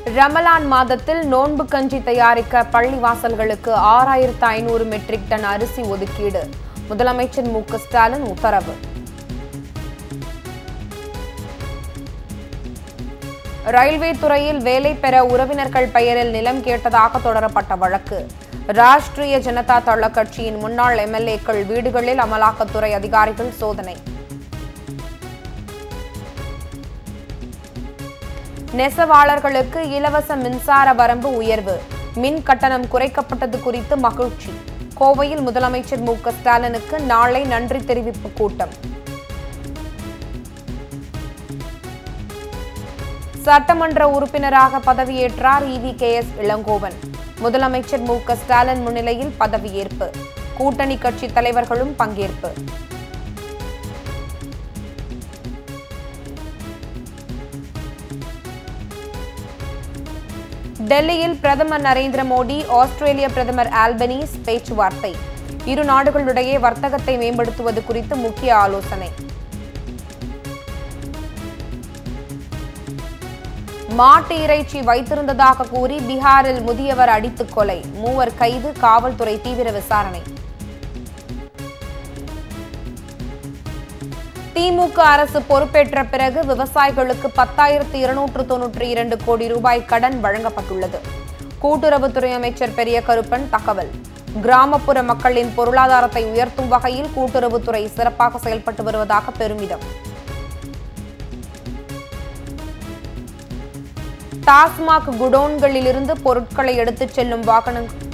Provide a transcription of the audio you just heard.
ரமலான் மாதத்தில் நோன்பு கஞ்சி தயாரிக்க பள்ளிவாசல்களுக்கு ஆறாயிரத்து ஐநூறு மெட்ரிக் டன் அரிசி ஒதுக்கீடு முதலமைச்சர் மு க ஸ்டாலின் உத்தரவு ரயில்வே துறையில் வேலை பெற உறவினர்கள் பெயரில் நிலம் கேட்டதாக தொடரப்பட்ட வழக்கு ராஷ்டிரிய ஜனதா தள கட்சியின் முன்னாள் எம்எல்ஏக்கள் வீடுகளில் அமலாக்கத்துறை அதிகாரிகள் சோதனை நெசவாளர்களுக்கு இலவச மின்சார வரம்பு உயர்வு மின் கட்டணம் குறைக்கப்பட்டது குறித்து மகிழ்ச்சி கோவையில் முதலமைச்சர் மு க ஸ்டாலினுக்கு நாளை நன்றி தெரிவிப்பு கூட்டம் சட்டமன்ற உறுப்பினராக பதவியேற்றார் இவி கே எஸ் இளங்கோவன் முதலமைச்சர் மு க ஸ்டாலின் முன்னிலையில் பதவியேற்பு கூட்டணி கட்சி தலைவர்களும் பங்கேற்பு டெல்லியில் பிரதமர் நரேந்திர மோடி ஆஸ்திரேலிய பிரதமர் ஆல்பனீஸ் பேச்சுவார்த்தை இரு நாடுகளுடைய வர்த்தகத்தை மேம்படுத்துவது குறித்து முக்கிய ஆலோசனை மாட்டு இறைச்சி வைத்திருந்ததாக கூறி பீகாரில் முதியவர் அடித்துக் கொலை மூவர் கைது காவல்துறை தீவிர விசாரணை திமுக அரசு பொறுப்பேற்ற பிறகு விவசாயிகளுக்கு பத்தாயிரத்து இருநூற்று தொன்னூற்றி இரண்டு கோடி ரூபாய் கடன் வழங்கப்பட்டுள்ளது கூட்டுறவுத்துறை அமைச்சர் பெரிய கருப்பன் தகவல் கிராமப்புற மக்களின் பொருளாதாரத்தை உயர்த்தும் வகையில் கூட்டுறவுத்துறை சிறப்பாக செயல்பட்டு வருவதாக பெருமிதம் டாஸ்மாக் குடோன்களிலிருந்து பொருட்களை எடுத்துச் செல்லும் வாகனங்கள்